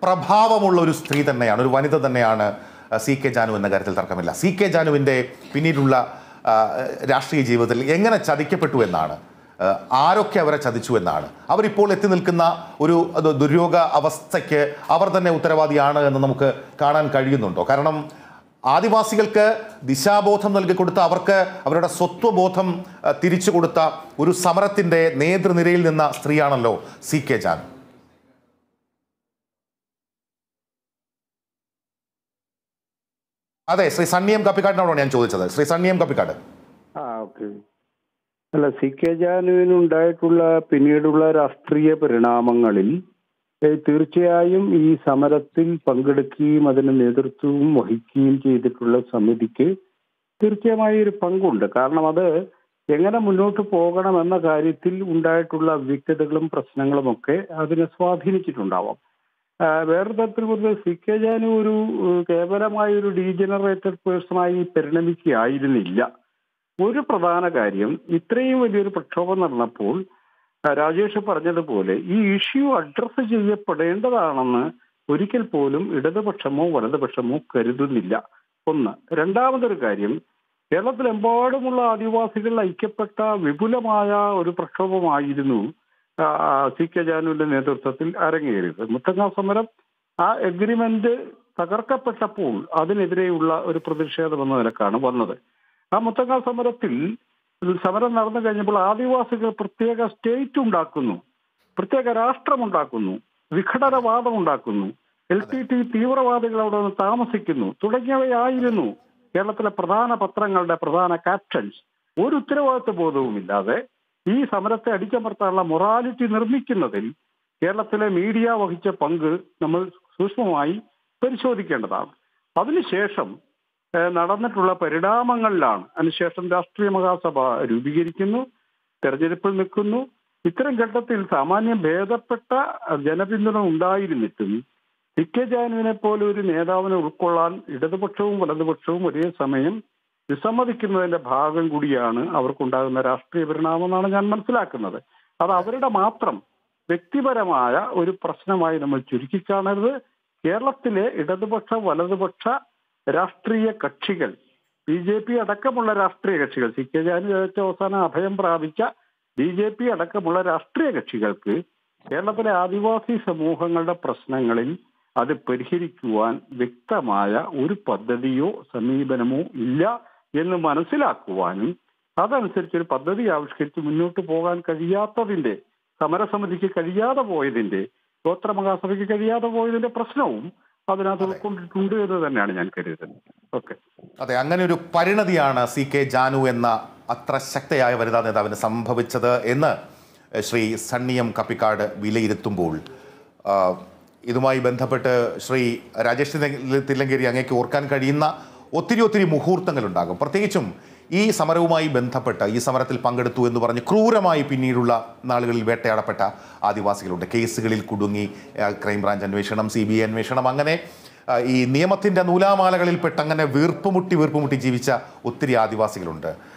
പ്രഭാവമുള്ള ഒരു സ്ത്രീ തന്നെയാണ് ഒരു വനിത തന്നെയാണ് ആ, സി കെ ജാനു എന്ന കാര്യത്തിൽ തർക്കമില്ല സി കെ ജാനുവിൻ്റെ പിന്നീടുള്ള ആ, രാഷ്ട്രീയ ജീവിതത്തിൽ എങ്ങനെ ചതിക്കപ്പെട്ടു എന്നാണ് ആ, ആരൊക്കെ അവരെ ചതിച്ചു എന്നാണ് അവരിപ്പോൾ എത്തി നിൽക്കുന്ന ഒരു അത് ദുര്യോഗ അവസ്ഥയ്ക്ക് അവർ തന്നെ ഉത്തരവാദിയാണ് എന്ന് നമുക്ക് കാണാൻ കഴിയുന്നുണ്ടോ കാരണം ആദിവാസികൾക്ക് ദിശാബോധം നൽകി കൊടുത്ത അവർക്ക് അവരുടെ സ്വത്വബോധം ആ, തിരിച്ചു കൊടുത്ത ഒരു സമരത്തിൻ്റെ നേതൃനിരയിൽ നിന്ന സ്ത്രീയാണല്ലോ സി കെ ജാൻ അതെ ശ്രീ സണ്ണിയം കപ്പിക്കാടിനോടാണ് ഞാൻ ചോദിച്ചത് ശ്രീ സണ്ണിയം കപ്പിക്കാട് ആ ഓക്കെ അല്ല സി കെ ജാനുവിനുണ്ടായിട്ടുള്ള പിന്നീടുള്ള രാഷ്ട്രീയ പരിണാമങ്ങളിൽ ഏ, തീർച്ചയായും ഈ സമരത്തിൽ പങ്കെടുക്കുകയും അതിന് നേതൃത്വവും വഹിക്കുകയും ചെയ്തിട്ടുള്ള സമിതിക്ക് തീർച്ചയായും ഒരു പങ്കുണ്ട് കാരണം അത് എങ്ങനെ മുന്നോട്ട് പോകണമെന്ന കാര്യത്തിൽ ഉണ്ടായിട്ടുള്ള അവ്യക്തതകളും പ്രശ്നങ്ങളും ഒക്കെ അതിനെ സ്വാധീനിച്ചിട്ടുണ്ടാവാം ആ, വേറെ തരത്തിൽ പറഞ്ഞ സി കെ ജാനു ഒരു ഏഹ്, കേവലമായ ഒരു ഡീജനറേറ്റഡ് പേഴ്സണായി പരിണമിക്കുകയായിരുന്നില്ല ഒരു പ്രധാന കാര്യം ഇത്രയും വലിയൊരു പ്രക്ഷോഭം നടന്നപ്പോൾ ആ, രാജേഷ് പറഞ്ഞതുപോലെ ഈ ഇഷ്യൂ അഡ്രസ്സ് ചെയ്യപ്പെടേണ്ടതാണെന്ന് ഒരിക്കൽ പോലും ഇടതുപക്ഷമോ വലതുപക്ഷമോ കരുതുന്നില്ല ഒന്ന് രണ്ടാമതൊരു കാര്യം കേരളത്തിലെമ്പാടുമുള്ള ആദിവാസികൾ ഐക്യപ്പെട്ട വിപുലമായ ഒരു പ്രക്ഷോഭമായിരുന്നു ആ, സി കെ ജാനുവിന്റെ നേതൃത്വത്തിൽ അരങ്ങേറിയത് മുത്തങ്ങ സമരം ആ എഗ്രിമെന്റ് തകർക്കപ്പെട്ടപ്പോൾ അതിനെതിരെയുള്ള ഒരു പ്രതിഷേധം എന്ന നിലക്കാണ് വന്നത് ആ മുത്തങ്ങ സമരത്തിൽ സമരം നടന്നു കഴിഞ്ഞപ്പോൾ ആദിവാസികൾ പ്രത്യേക സ്റ്റേറ്റ് ഉണ്ടാക്കുന്നു പ്രത്യേക രാഷ്ട്രമുണ്ടാക്കുന്നു വിഘടനവാദം ഉണ്ടാക്കുന്നു എൽ ടി ടി തീവ്രവാദികൾ അവിടെ നിന്ന് താമസിക്കുന്നു തുടങ്ങിയവയായിരുന്നു കേരളത്തിലെ പ്രധാന പത്രങ്ങളുടെ പ്രധാന ക്യാപ്ഷൻസ് ഒരു ഉത്തരവാദിത്വ ബോധവുമില്ലാതെ ഈ സമരത്തെ അടിച്ചമർത്താനുള്ള മൊറാലിറ്റി നിർമ്മിക്കുന്നതിൽ കേരളത്തിലെ മീഡിയ വഹിച്ച പങ്ക് നമ്മൾ സൂക്ഷ്മമായി പരിശോധിക്കേണ്ടതാണ് അതിനുശേഷം ഏഹ്, നടന്നിട്ടുള്ള പരിണാമങ്ങളിലാണ് അതിനുശേഷം രാഷ്ട്രീയ മഹാസഭ രൂപീകരിക്കുന്നു തെരഞ്ഞെടുപ്പിൽ നിൽക്കുന്നു ഇത്തരം ഘട്ടത്തിൽ സാമാന്യം ഭേദപ്പെട്ട ജനപിന്തുണ ഉണ്ടായിരുന്നിട്ടും സി കെ ജാനുവിനെ പോലെ ഒരു നേതാവിനെ ഉൾക്കൊള്ളാൻ ഇടതുപക്ഷവും വലതുപക്ഷവും ഒരേ സമയം വിസമ്മതിക്കുന്നതിന്റെ ഭാഗം കൂടിയാണ് അവർക്കുണ്ടാകുന്ന രാഷ്ട്രീയ പരിണാമം എന്നാണ് ഞാൻ മനസ്സിലാക്കുന്നത് അത് അവരുടെ മാത്രം വ്യക്തിപരമായ ഒരു പ്രശ്നമായി നമ്മൾ ചുരുക്കിക്കാണരുത് കേരളത്തിലെ ഇടതുപക്ഷ വലതുപക്ഷ രാഷ്ട്രീയ കക്ഷികൾ ബി ജെ പി അടക്കമുള്ള രാഷ്ട്രീയ കക്ഷികൾ സി കെ ജാനു ഏറ്റവും അവസാനം അഭയം പ്രാപിച്ച ബി ജെ പി അടക്കമുള്ള രാഷ്ട്രീയ കക്ഷികൾക്ക് കേരളത്തിലെ ആദിവാസി സമൂഹങ്ങളുടെ പ്രശ്നങ്ങളിൽ അത് പരിഹരിക്കുവാൻ വ്യക്തമായ ഒരു പദ്ധതിയോ സമീപനമോ ഇല്ല എന്ന് മനസ്സിലാക്കുവാനും അതനുസരിച്ച് ഒരു പദ്ധതി ആവിഷ്കരിച്ച് മുന്നോട്ട് പോകാൻ കഴിയാത്തതിന്റെ സമരസമിതിക്ക് കഴിയാതെ പോയതിന്റെ ഗോത്ര മഹാസഭയ്ക്ക് കഴിയാതെ പോയതിന്റെ പ്രശ്നവും അതിനകത്ത് ഉൾക്കൊണ്ടിട്ടുണ്ട് എന്ന് തന്നെയാണ് ഞാൻ കരുതുന്നത് ഓക്കെ അതെ അങ്ങനെ ഒരു പരിണതിയാണ് സി കെ ജാനു എന്ന അത്ര ശക്തയായ വനിതാ നേതാവിന് സംഭവിച്ചത് എന്ന് ശ്രീ സണ്ണിയം കപ്പിക്കാട് വിലയിരുത്തുമ്പോൾ ആ, ഇതുമായി ബന്ധപ്പെട്ട് ശ്രീ രാജേഷ് തില്ല- തില്ലങ്കേരി അങ്ങേക്ക് ഓർക്കാൻ കഴിയുന്ന ഒത്തിരി ഒത്തിരി മുഹൂർത്തങ്ങളുണ്ടാകും പ്രത്യേകിച്ചും ഈ സമരവുമായി ബന്ധപ്പെട്ട് ഈ സമരത്തിൽ പങ്കെടുത്തു എന്ന് പറഞ്ഞ് ക്രൂരമായി പിന്നീടുള്ള നാളുകളിൽ വേട്ടയാടപ്പെട്ട ആദിവാസികളുണ്ട് കേസുകളിൽ കുടുങ്ങി ആ, ക്രൈംബ്രാഞ്ച് അന്വേഷണം സി ബി ഐ അന്വേഷണം അങ്ങനെ ആ, ഈ നിയമത്തിൻ്റെ നൂലാമാലകളിൽപ്പെട്ട് അങ്ങനെ വീർപ്പുമുട്ടി വീർപ്പുമുട്ടി ജീവിച്ച ഒത്തിരി ആദിവാസികളുണ്ട്